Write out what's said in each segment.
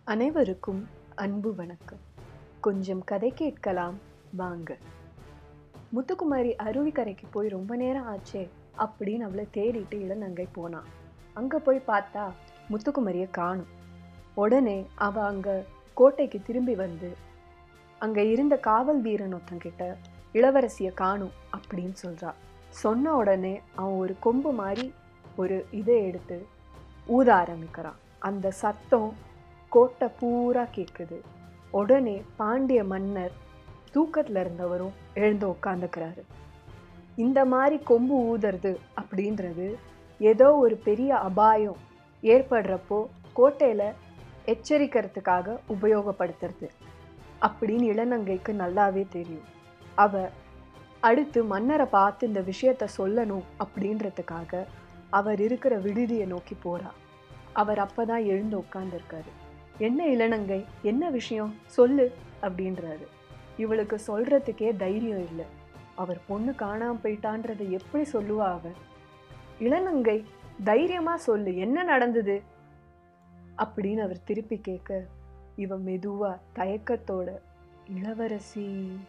அனைவருக்கும் அன்பு வணக்கம் கொஞ்சம் கதை கேட்கலாம் வாங்க முத்துக்குமாரி அருவிக்கரைக்கு போய் ரொம்ப நேரம் ஆச்சே அப்படின்னு அவளை தேடிட்டு இளநங்கை போனான் அங்கே போய் பார்த்தா முத்துக்குமாரியை காணும் உடனே அவ அங்கே கோட்டைக்கு திரும்பி வந்து அங்கே இருந்த காவல் வீரன் ஒருத்தங்கிட்ட இளவரசியை காணும் அப்படின்னு சொல்றா சொன்ன உடனே அவன் ஒரு கொம்பு மாதிரி ஒரு இதை எடுத்து ஊத ஆரம்பிக்கிறான் அந்த சத்தம் கோட்டை பூரா கேட்குது உடனே பாண்டிய மன்னர் தூக்கத்துல இருந்தவரும் எழுந்து உட்காந்துக்கிறாரு இந்த மாதிரி கொம்பு ஊதுறது அப்படின்றது ஏதோ ஒரு பெரிய அபாயம் ஏற்படுறப்போ கோட்டையில எச்சரிக்கிறதுக்காக உபயோகப்படுத்துறது அப்படின்னு இளநங்கைக்கு நல்லாவே தெரியும் அவ அடுத்து மன்னரை பார்த்து இந்த விஷயத்த சொல்லணும் அப்படின்றதுக்காக அவர் இருக்கிற விடுதியை நோக்கி போறா அவர் அப்பதான் எழுந்து உட்கார்ந்துருக்காரு என்ன இளநங்கை என்ன விஷயம் சொல்லு அப்படின்றாரு இவளுக்கு சொல்றதுக்கே தைரியம் இல்லை அவர் பொண்ணு காணாம போயிட்டான்றதை எப்படி சொல்லுவா அவ இளநங்கை தைரியமா சொல்லு என்ன நடந்தது அப்படின்னு அவர் திருப்பி கேட்க இவ மெதுவா தயக்கத்தோட இளவரசி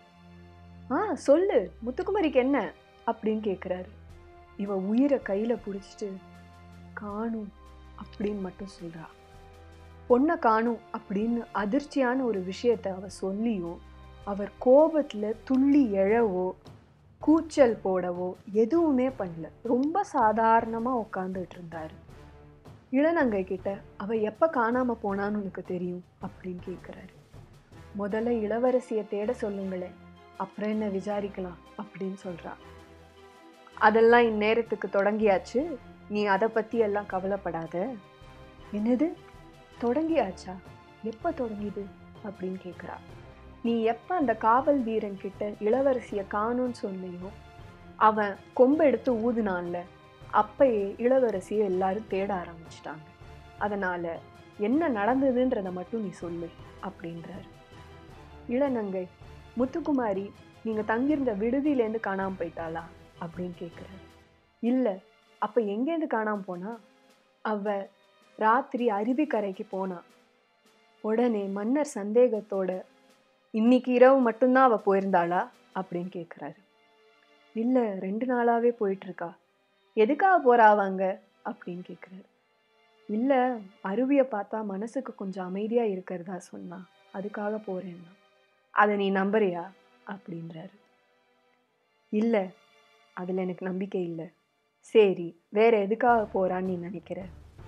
ஆ சொல்லு முத்துக்குமரிக்கு என்ன அப்படின்னு கேட்குறாரு இவ உயிரை கையில பிடிச்சிட்டு காணும் அப்படின்னு மட்டும் சொல்றா பொண்ணை காணும் அப்படின்னு அதிர்ச்சியான ஒரு விஷயத்த அவ சொல்லியும் அவர் கோபத்துல துள்ளி எழவோ கூச்சல் போடவோ எதுவுமே பண்ணல ரொம்ப சாதாரணமா உட்காந்துட்டு இருந்தாரு இளநங்கை கிட்ட அவ எப்ப காணாம போனான்னு உனக்கு தெரியும் அப்படின்னு கேட்குறாரு முதல்ல இளவரசியை தேட சொல்லுங்களேன் அப்புறம் என்ன விசாரிக்கலாம் அப்படின்னு சொல்றா அதெல்லாம் இந்நேரத்துக்கு தொடங்கியாச்சு நீ அதை பத்தி எல்லாம் கவலைப்படாத என்னது தொடங்கியாச்சா எப்ப தொடங்கிது அப்படின்னு கேட்குறா நீ எப்ப அந்த காவல் வீரன் கிட்ட இளவரசிய காணும்னு சொன்னியோ அவன் கொம்பு எடுத்து ஊதுனான்ல அப்பயே இளவரசியை எல்லாரும் தேட ஆரம்பிச்சிட்டாங்க அதனால என்ன நடந்ததுன்றத மட்டும் நீ சொல்லு அப்படின்றாரு இளநங்கை முத்துக்குமாரி நீங்க தங்கியிருந்த விடுதியிலேருந்து காணாம போயிட்டாளா அப்படின்னு கேட்குறாரு இல்லை அப்ப எங்கேருந்து காணாம போனா அவ ராத்திரி அருவிக்கரைக்கு போனா உடனே மன்னர் சந்தேகத்தோட இன்னைக்கு இரவு மட்டும்தான் அவ போயிருந்தாளா அப்படின்னு கேட்குறாரு இல்லை ரெண்டு நாளாவே போயிட்டு இருக்கா எதுக்காக போறா அவங்க அப்படின்னு கேட்குறாரு இல்லை அருவியை பார்த்தா மனசுக்கு கொஞ்சம் அமைதியா இருக்கிறதா சொன்னா அதுக்காக போறேன்னா அதை நீ நம்புறியா அப்படின்றாரு இல்லை அதில் எனக்கு நம்பிக்கை இல்லை சரி வேற எதுக்காக போறான்னு நீ நினைக்கிற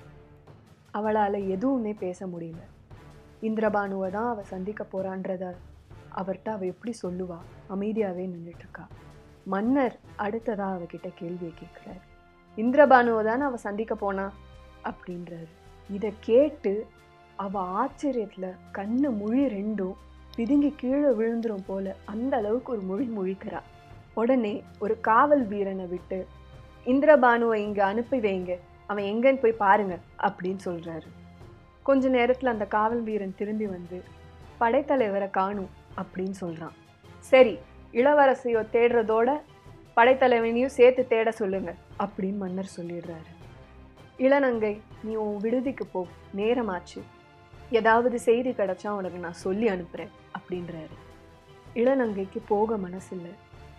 அவளால் எதுவுமே பேச முடியல இந்திரபானுவை தான் அவ சந்திக்க போறான்றத அவர்கிட்ட அவ எப்படி சொல்லுவா அமைதியாவே நின்றுட்டு இருக்கா மன்னர் அடுத்ததா அவகிட்ட கேள்வியை கேட்குறாரு இந்திரபானுவை தானே அவ சந்திக்க போனா அப்படின்றாரு இதை கேட்டு அவ ஆச்சரியத்துல கண்ணு முழி ரெண்டும் பிதுங்கி கீழே விழுந்துரும் போல அந்த அளவுக்கு ஒரு மொழி முழிக்கிறா உடனே ஒரு காவல் வீரனை விட்டு இந்திரபானுவை இங்க அனுப்பி வைங்க அவன் எங்கன்னு போய் பாருங்க அப்படின்னு சொல்றாரு கொஞ்ச நேரத்துல அந்த காவல் வீரன் திரும்பி வந்து படைத்தலைவரை காணும் அப்படின்னு சொல்றான் சரி இளவரசியோ தேடுறதோட படைத்தலைவனையும் சேர்த்து தேட சொல்லுங்க அப்படின்னு மன்னர் சொல்லிடுறாரு இளநங்கை நீ உன் விடுதிக்கு போ நேரமாச்சு ஏதாவது செய்தி கிடைச்சா உனக்கு நான் சொல்லி அனுப்புறேன் அப்படின்றாரு இளநங்கைக்கு போக மனசில்லை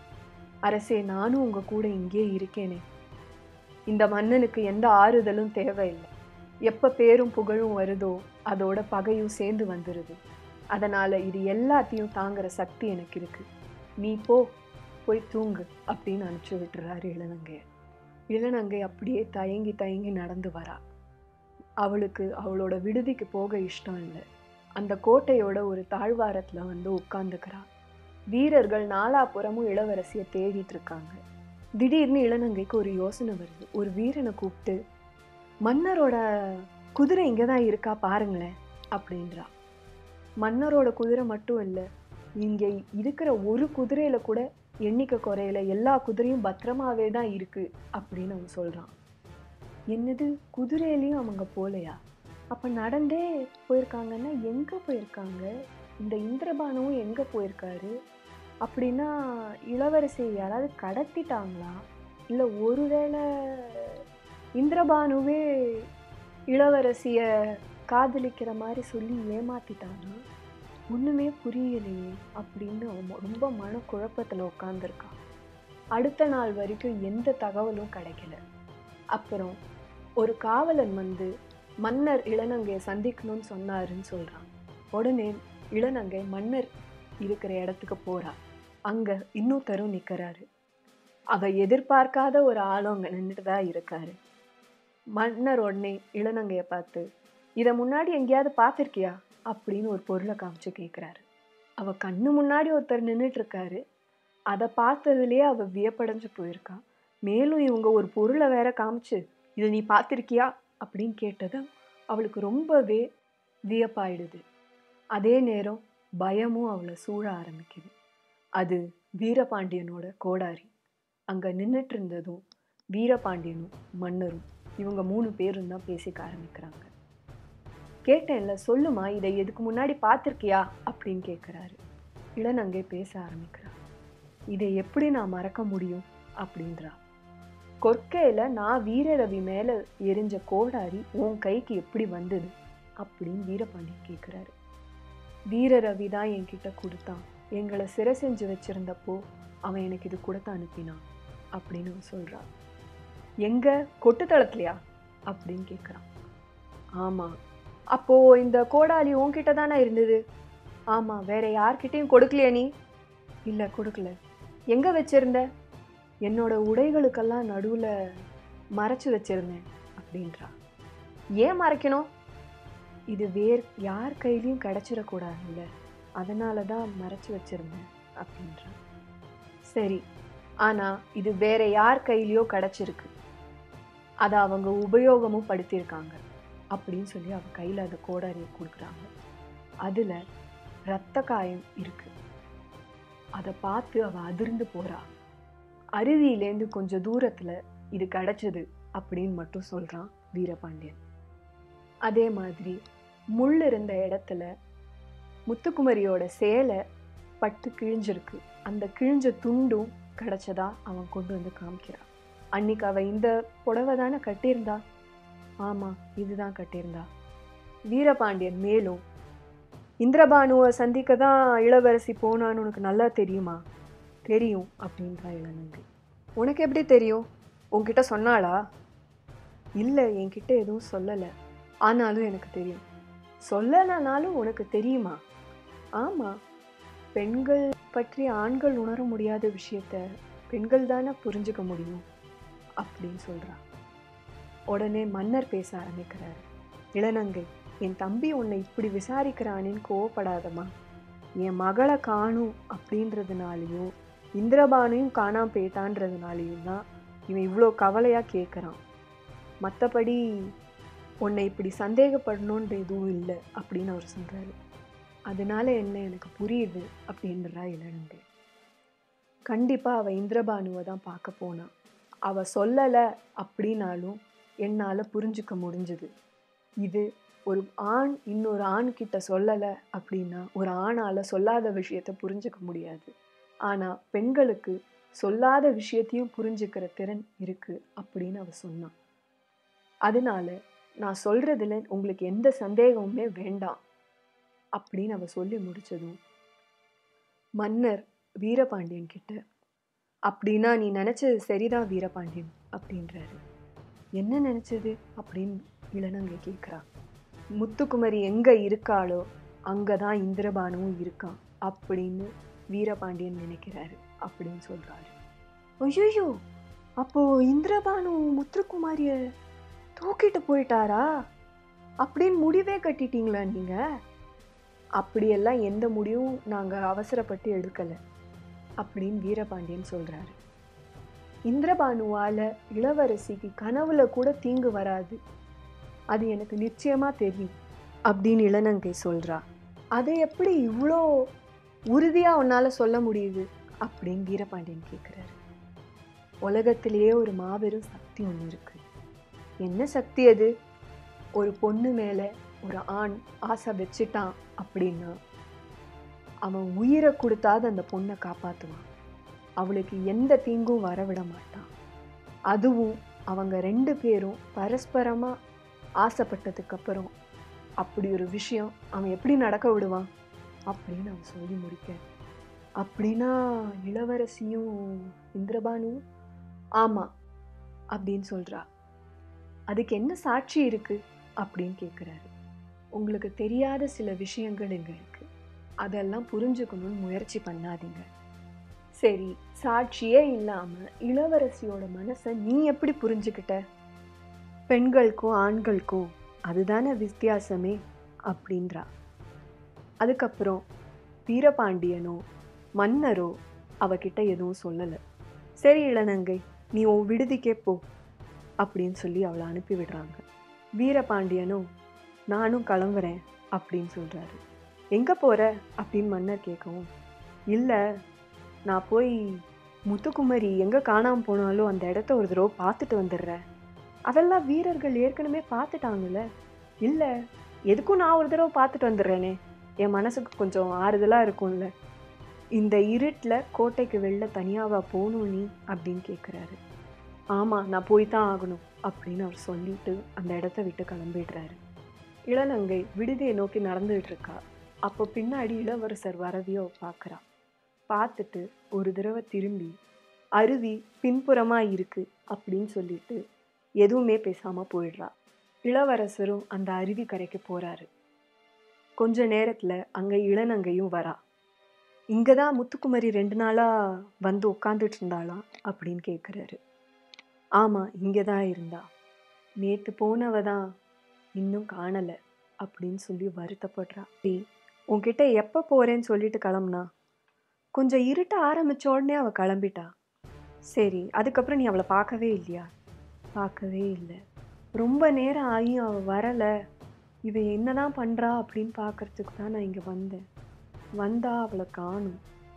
அரசே நானும் உங்க கூட இங்கே இருக்கேனே இந்த மன்னனுக்கு எந்த ஆறுதலும் தேவையில்லை எப்ப பேரும் புகழும் வருதோ அதோட பகையும் சேர்ந்து வந்துருது அதனால இது எல்லாத்தையும் தாங்குற சக்தி எனக்கு இருக்கு நீ போ போய் தூங்கு அப்படின்னு அனுப்பிச்சு விட்டுறாரு இளநங்கைய இளநங்கை அப்படியே தயங்கி தயங்கி நடந்து வரா அவளுக்கு அவளோட விடுதிக்கு போக இஷ்டம் இல்லை அந்த கோட்டையோட ஒரு தாழ்வாரத்துல வந்து உட்கார்ந்துக்கிறா வீரர்கள் நாலாபுறமும் இளவரசியை தேடிட்டு இருக்காங்க திடீர்னு இளநங்கைக்கு ஒரு யோசனை வருது ஒரு வீரனை கூப்பிட்டு மன்னரோட குதிரை இங்கே தான் இருக்கா பாருங்களேன் அப்படின்றா மன்னரோட குதிரை மட்டும் இல்லை இங்கே இருக்கிற ஒரு குதிரையில கூட எண்ணிக்கை குறையில எல்லா குதிரையும் பத்திரமாவே தான் இருக்கு அப்படின்னு அவன் சொல்றான் என்னது குதிரையிலையும் அவங்க போலையா அப்ப நடந்தே போயிருக்காங்கன்னா எங்க போயிருக்காங்க இந்த இந்திரபானுவும் எங்க போயிருக்காரு அப்படின்னா இளவரசி யாராவது கடத்திட்டாங்களா இல்லை ஒருவேளை இந்திரபானுவே இளவரசிய காதலிக்கிற மாதிரி சொல்லி ஏமாத்திட்டானா ஒன்றுமே புரியலையே அப்படின்னு அவன் ரொம்ப மனக்குழப்பத்தில் உட்காந்துருக்கான் அடுத்த நாள் வரைக்கும் எந்த தகவலும் கிடைக்கல அப்புறம் ஒரு காவலன் வந்து மன்னர் இளநங்கையை சந்திக்கணும்னு சொன்னாருன்னு சொல்கிறான் உடனே இளநங்கை மன்னர் இருக்கிற இடத்துக்கு போறா அங்க இன்னொருத்தரும் நிற்கிறாரு அவ எதிர்பார்க்காத ஒரு ஆளும் அங்கே நின்றுட்டு தான் இருக்காரு மன்னர் உடனே இளநங்கையை பார்த்து இதை முன்னாடி எங்கேயாவது பார்த்துருக்கியா அப்படின்னு ஒரு பொருளை காமிச்சு கேட்குறாரு அவ கண்ணு முன்னாடி ஒருத்தர் நின்றுட்டு இருக்காரு அதை பார்த்ததுலேயே அவ வியப்படைஞ்சு போயிருக்கா மேலும் இவங்க ஒரு பொருளை வேற காமிச்சு இதை நீ பார்த்துருக்கியா அப்படின்னு கேட்டது அவளுக்கு ரொம்பவே வியப்பாயிடுது அதே நேரம் பயமும் அவளை சூழ ஆரம்பிக்குது அது வீரபாண்டியனோட கோடாரி அங்கே நின்றுட்டு இருந்ததும் வீரபாண்டியனும் மன்னரும் இவங்க மூணு பேரும் தான் பேசிக்க ஆரம்பிக்கிறாங்க கேட்டேன்ல சொல்லுமா இதை எதுக்கு முன்னாடி பார்த்துருக்கியா அப்படின்னு கேட்குறாரு இளநங்கை பேச ஆரம்பிக்கிறா இதை எப்படி நான் மறக்க முடியும் அப்படின்றா கொற்கையில நான் வீரரவி மேல எரிஞ்ச கோடாரி உன் கைக்கு எப்படி வந்தது அப்படின்னு வீரபாண்டியன் கேட்குறாரு வீரரவி தான் என்கிட்ட கொடுத்தான் எங்களை சிறை செஞ்சு வச்சிருந்தப்போ அவன் எனக்கு இது கொடுத்து அனுப்பினான் அப்படின்னு அவன் சொல்றான் எங்க கொட்டுத்தளத்துலையா அப்படின்னு கேட்குறான் ஆமா அப்போ இந்த கோடாலி உன்கிட்ட தானே இருந்தது ஆமா வேற யார்கிட்டயும் கொடுக்கலையா நீ இல்ல கொடுக்கல எங்க வச்சிருந்த என்னோட உடைகளுக்கெல்லாம் நடுவுல மறைச்சு வச்சிருந்தேன் அப்படின்றா ஏன் மறைக்கணும் இது வேர் யார் கையிலையும் கிடைச்சிடக்கூடாதுல்ல அதனால தான் மறைச்சு வச்சிருந்தேன் அப்படின்றான் சரி ஆனா இது வேற யார் கையிலையோ கிடைச்சிருக்கு அதை அவங்க உபயோகமும் படுத்தியிருக்காங்க அப்படின்னு சொல்லி அவ கையில அந்த கோடாரியை கொடுக்குறாங்க அதுல ரத்த காயம் இருக்கு அதை பார்த்து அவ அதிர்ந்து போறா அருவியிலேருந்து கொஞ்சம் தூரத்துல இது கிடைச்சது அப்படின்னு மட்டும் சொல்றான் வீரபாண்டியன் அதே மாதிரி முள் இருந்த இடத்துல முத்துக்குமரியோட சேலை பட்டு கிழிஞ்சிருக்கு அந்த கிழிஞ்ச துண்டும் கிடைச்சதா அவன் கொண்டு வந்து காமிக்கிறான் அன்னைக்கு அவ இந்த புடவை தானே கட்டியிருந்தா ஆமா இதுதான் கட்டியிருந்தா வீரபாண்டியன் மேலும் இந்திரபானுவை சந்திக்க தான் இளவரசி போனான்னு உனக்கு நல்லா தெரியுமா தெரியும் அப்படின்றா இளநங்கை உனக்கு எப்படி தெரியும் உன்கிட்ட சொன்னாளா இல்லை என்கிட்ட எதுவும் சொல்லலை ஆனாலும் எனக்கு தெரியும் சொல்லலைனாலும் உனக்கு தெரியுமா ஆமாம் பெண்கள் பற்றி ஆண்கள் உணர முடியாத விஷயத்த பெண்கள் தானே புரிஞ்சுக்க முடியும் அப்படின்னு சொல்றா உடனே மன்னர் பேச ஆரம்பிக்கிறாரு இளநங்கை என் தம்பி உன்னை இப்படி விசாரிக்கிறானேன்னு கோவப்படாதம்மா என் மகளை காணும் அப்படின்றதுனாலையும் இந்திரபானையும் காணாம போயிட்டான்றதுனாலையும் தான் இவன் இவ்வளோ கவலையாக கேட்குறான் மற்றபடி உன்னை இப்படி சந்தேகப்படணுன்ற எதுவும் இல்லை அப்படின்னு அவர் சொல்கிறாரு அதனால என்ன எனக்கு புரியுது அப்படின்றா இளநங்கை கண்டிப்பாக அவள் இந்திரபானுவை தான் பார்க்க போனான் அவள் சொல்லலை அப்படின்னாலும் என்னால் புரிஞ்சுக்க முடிஞ்சுது இது ஒரு ஆண் இன்னொரு ஆண் கிட்ட சொல்லலை அப்படின்னா ஒரு ஆணால் சொல்லாத விஷயத்தை புரிஞ்சுக்க முடியாது ஆனால் பெண்களுக்கு சொல்லாத விஷயத்தையும் புரிஞ்சுக்கிற திறன் இருக்கு அப்படின்னு அவ சொன்னான் அதனால நான் சொல்றதுல உங்களுக்கு எந்த சந்தேகமுமே வேண்டாம் அப்படின்னு அவ சொல்லி முடிச்சதும் மன்னர் வீரபாண்டியன் கிட்ட அப்படின்னா நீ நினைச்சது சரிதான் வீரபாண்டியன் அப்படின்றாரு என்ன நினைச்சது அப்படின்னு இளநங்கை கேட்குறா முத்துக்குமரி எங்க இருக்காளோ அங்கதான் இந்திரபானுவும் இருக்கான் அப்படின்னு வீரபாண்டியன் நினைக்கிறாரு அப்படின்னு சொல்றாரு ஐயோ அப்போ இந்திரபானு முத்துக்குமாரிய தூக்கிட்டு போயிட்டாரா அப்படின்னு முடிவே கட்டிட்டீங்களா நீங்க அப்படியெல்லாம் எந்த முடிவும் நாங்க அவசரப்பட்டு எடுக்கல அப்படின்னு வீரபாண்டியன் சொல்றாரு இந்திரபானுவால இளவரசிக்கு கனவுல கூட தீங்கு வராது அது எனக்கு நிச்சயமா தெரியும் அப்படின்னு இளநங்கை சொல்றா அதை எப்படி இவ்வளோ உறுதியா உன்னால சொல்ல முடியுது அப்படின்னு வீரபாண்டியன் கேட்குறாரு உலகத்திலேயே ஒரு மாபெரும் சக்தி ஒன்று இருக்கு என்ன சக்தி அது ஒரு பொண்ணு மேல ஒரு ஆண் ஆசை வச்சுட்டான் அப்படின்னா அவன் உயிரை கொடுத்தாது அந்த பொண்ணை காப்பாற்றுவான் அவளுக்கு எந்த தீங்கும் வரவிட மாட்டான் அதுவும் அவங்க ரெண்டு பேரும் பரஸ்பரமா ஆசைப்பட்டதுக்கு அப்புறம் அப்படி ஒரு விஷயம் அவன் எப்படி நடக்க விடுவான் அப்படின்னு அவன் சொல்லி முடிக்க அப்படின்னா இளவரசியும் இந்திரபானுவும் ஆமா அப்படின்னு சொல்றா அதுக்கு என்ன சாட்சி இருக்கு அப்படின்னு கேட்குறாரு உங்களுக்கு தெரியாத சில விஷயங்கள் இங்க இருக்கு அதெல்லாம் புரிஞ்சுக்கணும்னு முயற்சி பண்ணாதீங்க சரி சாட்சியே இல்லாம இளவரசியோட மனசை நீ எப்படி புரிஞ்சுக்கிட்ட பெண்களுக்கும் ஆண்களுக்கும் அதுதானே வித்தியாசமே அப்படின்றா அதுக்கப்புறம் வீரபாண்டியனோ மன்னரோ அவகிட்ட எதுவும் சொல்லலை சரி இளநங்கை நீ உன் விடுதிக்கே போ அப்படின்னு சொல்லி அவளை அனுப்பி விடுறாங்க வீரபாண்டியனும் நானும் கிளம்புறேன் அப்படின்னு சொல்றாரு எங்க போற அப்படின்னு மன்னர் கேட்கவும் இல்லை நான் போய் முத்துக்குமரி எங்க காணாம போனாலும் அந்த இடத்த ஒரு தடவை பார்த்துட்டு வந்துடுறேன் அதெல்லாம் வீரர்கள் ஏற்கனவே பார்த்துட்டாங்கல்ல இல்லை எதுக்கும் நான் ஒரு தடவை பார்த்துட்டு வந்துடுறேனே என் மனசுக்கு கொஞ்சம் ஆறுதலாக இருக்கும்ல இந்த இருட்டில் கோட்டைக்கு வெளில தனியாவா போகணும் நீ அப்படின்னு கேட்குறாரு ஆமாம் நான் போய் தான் ஆகணும் அப்படின்னு அவர் சொல்லிட்டு அந்த இடத்த விட்டு கிளம்பிடுறாரு இளநங்கை விடுதியை நோக்கி நடந்துகிட்டு இருக்கா அப்போ பின்னாடி இளவரசர் வரவியோ பார்க்குறா பார்த்துட்டு ஒரு தடவை திரும்பி அருவி பின்புறமாக இருக்கு அப்படின்னு சொல்லிட்டு எதுவுமே பேசாமல் போயிடுறா இளவரசரும் அந்த அருவி கரைக்கு போறாரு கொஞ்ச நேரத்துல அங்க இளநங்கையும் வரா இங்க தான் முத்துக்குமரி ரெண்டு நாளா வந்து உட்காந்துட்டு இருந்தாளா அப்படின்னு கேட்குறாரு ஆமா இங்க தான் இருந்தா நேத்து போனவ தான் இன்னும் காணல அப்படின்னு சொல்லி வருத்தப்படுறா "டேய், உன்கிட்ட எப்ப போறேன்னு சொல்லிட்டு கிளம்புனா கொஞ்சம் இருட்ட ஆரம்பிச்ச உடனே அவ கிளம்பிட்டா சரி அதுக்கப்புறம் நீ அவளை பார்க்கவே இல்லையா பார்க்கவே இல்லை ரொம்ப நேரம் ஆகியும் அவள் வரலை இவ என்னதான் பண்றா அப்படின்னு பார்க்கறதுக்கு தான் நான் இங்கே வந்தேன் வந்தா அவளை காணும்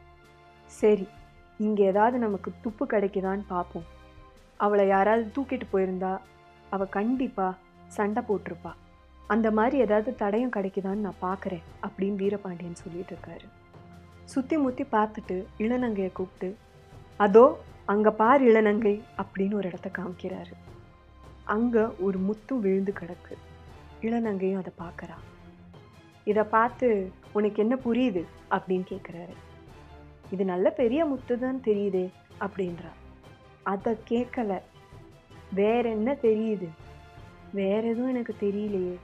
சரி இங்கே ஏதாவது நமக்கு துப்பு கிடைக்குதான்னு பார்ப்போம் அவளை யாராவது தூக்கிட்டு போயிருந்தா அவள் கண்டிப்பா சண்டை போட்டிருப்பா அந்த மாதிரி ஏதாவது தடயம் கிடைக்குதான்னு நான் பார்க்குறேன் அப்படின்னு வீரபாண்டியன் சொல்லிட்டு இருக்காரு சுற்றி முற்றி பார்த்துட்டு இளநங்கையை கூப்பிட்டு அதோ அங்கே பார் இளநங்கை அப்படின்னு ஒரு இடத்த காமிக்கிறாரு அங்கே ஒரு முத்தும் விழுந்து கிடக்கு இளநங்கையும் அதை பார்க்கறா இதை பார்த்து உனக்கு என்ன புரியுது அப்படின்னு கேட்குறாரு இது நல்ல பெரிய முத்து தான் தெரியுதே அப்படின்றா அதை கேட்கல வேற என்ன தெரியுது வேற எதுவும் எனக்கு தெரியலையே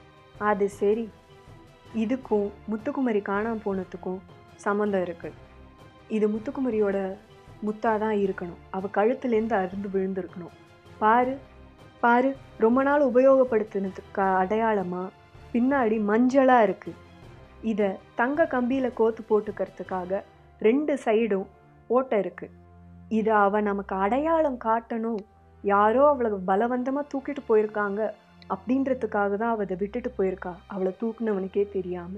அது சரி இதுக்கும் முத்துக்குமரி காணாம போனதுக்கும் சம்மந்தம் இருக்கு இது முத்துக்குமரியோட முத்தா தான் இருக்கணும் அவ கழுத்துலேருந்து அருந்து விழுந்திருக்கணும் பாரு பாரு ரொம்ப நாள் உபயோகப்படுத்தினதுக்கு அடையாளமா பின்னாடி மஞ்சளா இருக்கு இத தங்க கம்பியில கோத்து போட்டுக்கிறதுக்காக ரெண்டு சைடும் ஓட்டை இருக்கு இதை அவ நமக்கு அடையாளம் காட்டணும் யாரோ அவளை பலவந்தமா தூக்கிட்டு போயிருக்காங்க அப்படின்றதுக்காக தான் அவ அதை விட்டுட்டு போயிருக்கா அவளை தூக்குனவனுக்கே தெரியாம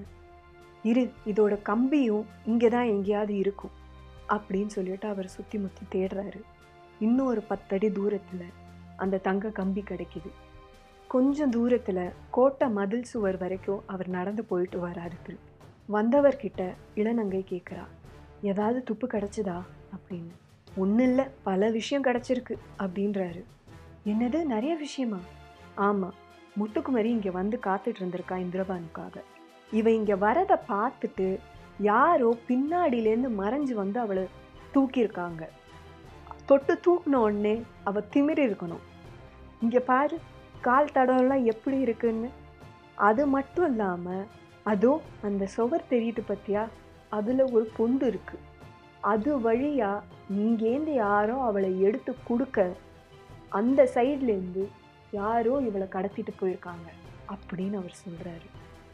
இரு இதோட கம்பியும் இங்கே தான் எங்கேயாவது இருக்கும் அப்படின்னு சொல்லிட்டு அவர் சுத்தி முத்தி தேடுறாரு இன்னும் ஒரு பத்தடி தூரத்துல அந்த தங்க கம்பி கிடைக்குது கொஞ்சம் தூரத்துல கோட்டை மதில் சுவர் வரைக்கும் அவர் நடந்து போயிட்டு வராரு திருப்பி வந்தவர்கிட்ட இளநங்கை கேட்குறா ஏதாவது துப்பு கிடைச்சதா அப்படின்னு ஒன்றும் இல்லை பல விஷயம் கிடைச்சிருக்கு அப்படின்றாரு என்னது நிறைய விஷயமா ஆமாம் முத்துக்குமரி இங்கே வந்து காத்துட்டு இருந்திருக்கா இந்திரபானுக்காக இவ இங்கே வரதை பார்த்துட்டு யாரோ பின்னாடியிலேருந்து மறைஞ்சு வந்து அவளை தூக்கியிருக்காங்க தொட்டு தூக்குன உடனே அவ திமிரி இருக்கணும் இங்கே பாரு கால் தடம்லாம் எப்படி இருக்குன்னு அது மட்டும் இல்லாமல் அதோ அந்த சுவர் தெரியுது பத்தியா அதில் ஒரு பொந்து இருக்கு அது வழியா இங்கேருந்து யாரோ அவளை எடுத்து கொடுக்க அந்த சைட்லேருந்து யாரோ இவளை கடத்திட்டு போயிருக்காங்க அப்படின்னு அவர் சொல்றாரு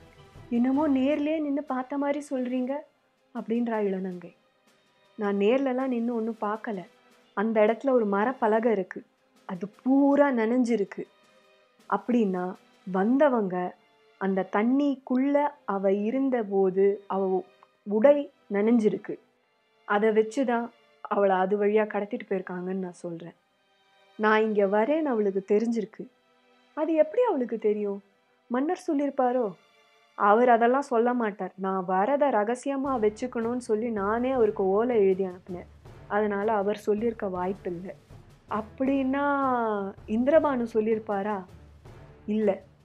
என்னமோ நேர்லயே நின்று பார்த்த மாதிரி சொல்றீங்க அப்படின்றா இளநங்கை நான் நேர்லலாம் நின்று ஒன்றும் பார்க்கல அந்த இடத்துல ஒரு மரப்பலகை இருக்கு அது பூரா நனைஞ்சிருக்கு அப்படின்னா வந்தவங்க அந்த தண்ணிக்குள்ள அவ இருந்தபோது அவ உடை நனைஞ்சிருக்கு அதை வச்சு தான் அவளை அது வழியாக கடத்திட்டு போயிருக்காங்கன்னு நான் சொல்கிறேன் நான் இங்கே வரேன்னு அவளுக்கு தெரிஞ்சிருக்கு அது எப்படி அவளுக்கு தெரியும் மன்னர் சொல்லியிருப்பாரோ அவர் அதெல்லாம் சொல்ல மாட்டார் நான் வரதை ரகசியமாக வச்சுக்கணும்னு சொல்லி நானே அவருக்கு ஓலை எழுதி அனுப்பினேன் அதனால அவர் சொல்லியிருக்க வாய்ப்பில்லை அப்படின்னா இந்திரபானு சொல்லியிருப்பாரா இல்லை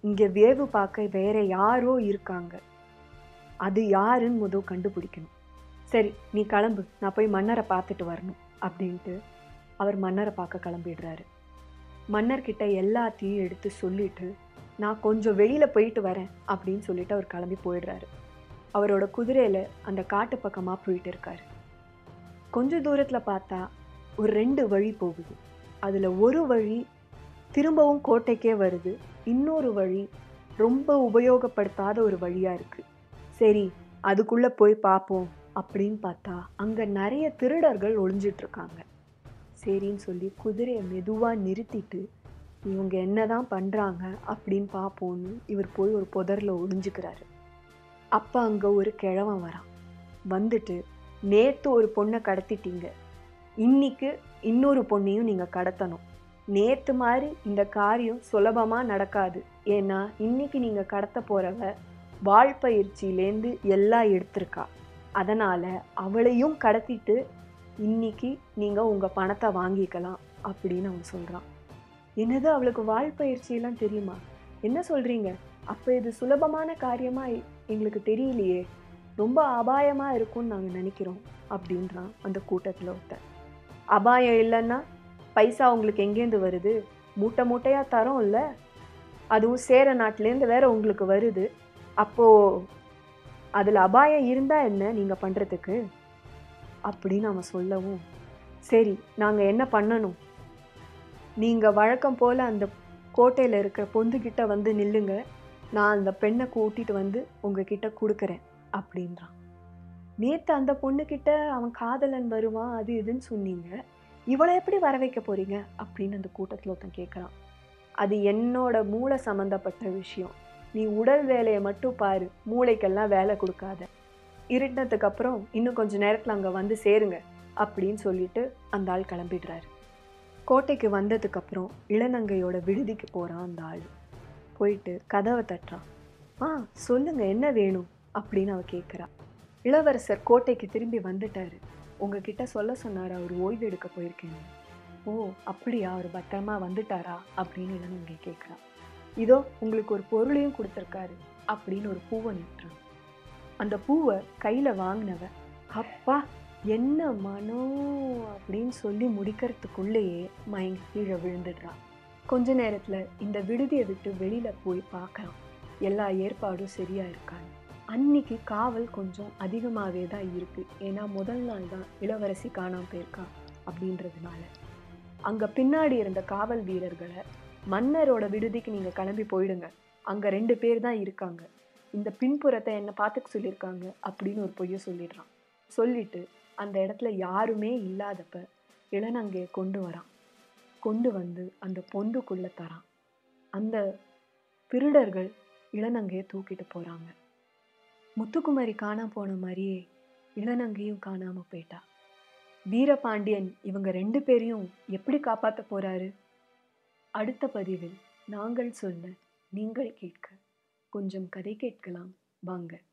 இங்க வேவு பார்க்க வேற யாரோ இருக்காங்க அது யாருன்னு முதல் கண்டுபிடிக்கணும் சரி நீ கிளம்பு நான் போய் மன்னரை பார்த்துட்டு வரணும் அப்படின்ட்டு அவர் மன்னரை பார்க்க கிளம்பிடுறாரு மன்னர்கிட்ட எல்லாத்தையும் எடுத்து சொல்லிட்டு நான் கொஞ்சம் வெளியில போயிட்டு வரேன் அப்படின்னு சொல்லிட்டு அவர் கிளம்பி போயிடுறாரு அவரோட குதிரையில அந்த காட்டு பக்கமா போயிட்டு இருக்காரு கொஞ்ச தூரத்துல பார்த்தா ஒரு ரெண்டு வழி போகுது அதுல ஒரு வழி திரும்பவும் கோட்டைக்கே வருது இன்னொரு வழி ரொம்ப உபயோகப்படுத்தாத ஒரு வழியா இருக்கு சரி அதுக்குள்ள போய் பார்ப்போம் அப்படின்னு பார்த்தா அங்க நிறைய திருடர்கள் ஒளிஞ்சிட்டு இருக்காங்க சரின்னு சொல்லி குதிரையை மெதுவா நிறுத்திட்டு இவங்க என்னதான் பண்றாங்க அப்படின்னு பார்ப்போம்னு இவர் போய் ஒரு புதர்ல ஒளிஞ்சுக்கிறாரு அப்ப அங்க ஒரு கிழவன் வரான் வந்துட்டு நேத்து ஒரு பொண்ணை கடத்திட்டீங்க இன்னைக்கு இன்னொரு பொண்ணையும் நீங்க கடத்தணும் நேத்து மாதிரி இந்த காரியம் சுலபமா நடக்காது ஏன்னா இன்னைக்கு நீங்க கடத்த போறவ வாழ்பயிற்சியிலேருந்து எல்லாம் எடுத்திருக்கா அதனால அவளையும் கடத்திட்டு இன்னைக்கு நீங்க உங்க பணத்தை வாங்கிக்கலாம் அப்படின்னு அவன் சொல்றான் என்னது அவளுக்கு வாழ்பயிற்சியெல்லாம் தெரியுமா என்ன சொல்றீங்க அப்ப இது சுலபமான காரியமா எ- எங்களுக்கு தெரியலையே ரொம்ப அபாயமா இருக்கும்னு நாங்க நினைக்கிறோம் அப்படின்றான் அந்த கூட்டத்துல ஒருத்தன் அபாயம் இல்லைன்னா பைசா உங்களுக்கு எங்கேருந்து வருது மூட்டை மூட்டையா தரோம் இல்ல அதுவும் சேர நாட்டிலேருந்து வேற உங்களுக்கு வருது அப்போ அதுல அபாயம் இருந்தா என்ன நீங்க பண்றதுக்கு அப்படின்னு அவன் சொல்லவும் சரி நாங்க என்ன பண்ணணும் நீங்க வழக்கம் போல அந்த கோட்டையில இருக்கிற பொந்துகிட்ட வந்து நில்லுங்க நான் அந்த பெண்ணை கூட்டிட்டு வந்து உங்ககிட்ட கொடுக்குறேன் அப்படின்றான் நேத்து அந்த பொண்ணுகிட்ட அவன் காதலன் வருவான் அது இதுன்னு சொன்னீங்க இவளை எப்படி வர வைக்க போறீங்க அப்படின்னு அந்த கூட்டத்துல ஒருத்தன் கேட்குறான் அது என்னோட மூளை சம்பந்தப்பட்ட விஷயம் நீ உடல் வேலையை மட்டும் பாரு மூளைக்கெல்லாம் வேலை கொடுக்காத இருட்டினதுக்கு அப்புறம் இன்னும் கொஞ்ச நேரத்துல அங்க வந்து சேருங்க அப்படின்னு சொல்லிட்டு அந்த ஆள் கிளம்பிடுறாரு கோட்டைக்கு வந்ததுக்கு அப்புறம் இளநங்கையோட விடுதிக்கு போறான் அந்த ஆள் போயிட்டு கதவை தட்டுறான் ஆ சொல்லுங்க என்ன வேணும் அப்படின்னு அவ கேட்குறா இளவரசர் கோட்டைக்கு திரும்பி வந்துட்டாரு உங்ககிட்ட சொல்ல சொன்னாரு அவர் ஓய்வு எடுக்க போயிருக்கேன்னு ஓ அப்படியா அவர் பத்திரமா வந்துட்டாரா அப்படின்னு இளநங்கை கேட்குறா இதோ உங்களுக்கு ஒரு பொருளையும் கொடுத்துருக்காரு அப்படின்னு ஒரு பூவை நீட்டுறான் அந்த பூவை கையில வாங்கினவ அப்பா என்ன மனம் அப்படின்னு சொல்லி முடிக்கிறதுக்குள்ளேயே மயங்கி கீழே விழுந்துடுறான் கொஞ்ச நேரத்துல இந்த விடுதியை விட்டு வெளியில போய் பார்க்கறான் எல்லா ஏற்பாடும் சரியா இருக்கான்னு அன்னைக்கு காவல் கொஞ்சம் அதிகமாகவே தான் இருக்கு ஏன்னா முதல் நாள் தான் இளவரசி காணாம போயிருக்கா அப்படின்றதுனால அங்க பின்னாடி இருந்த காவல் வீரர்களை மன்னரோட விடுதிக்கு நீங்க கிளம்பி போயிடுங்க அங்க ரெண்டு பேர் தான் இருக்காங்க இந்த பின்புறத்தை என்ன பார்த்துக்க சொல்லியிருக்காங்க அப்படின்னு ஒரு பொய்ய சொல்லிடுறான் சொல்லிட்டு அந்த இடத்துல யாருமே இல்லாதப்ப இளநங்கையை கொண்டு வரான் கொண்டு வந்து அந்த பொந்துக்குள்ள தரான் அந்த திருடர்கள் இளநங்கையை தூக்கிட்டு போறாங்க முத்துக்குமாரி காணாம போன மாதிரியே இளநங்கையும் காணாம போயிட்டா வீரபாண்டியன் இவங்க ரெண்டு பேரையும் எப்படி காப்பாத்த போறாரு அடுத்த பதிவில் நாங்கள் சொல்ல நீங்கள் கேட்க கொஞ்சம் கதை கேட்கலாம் வாங்க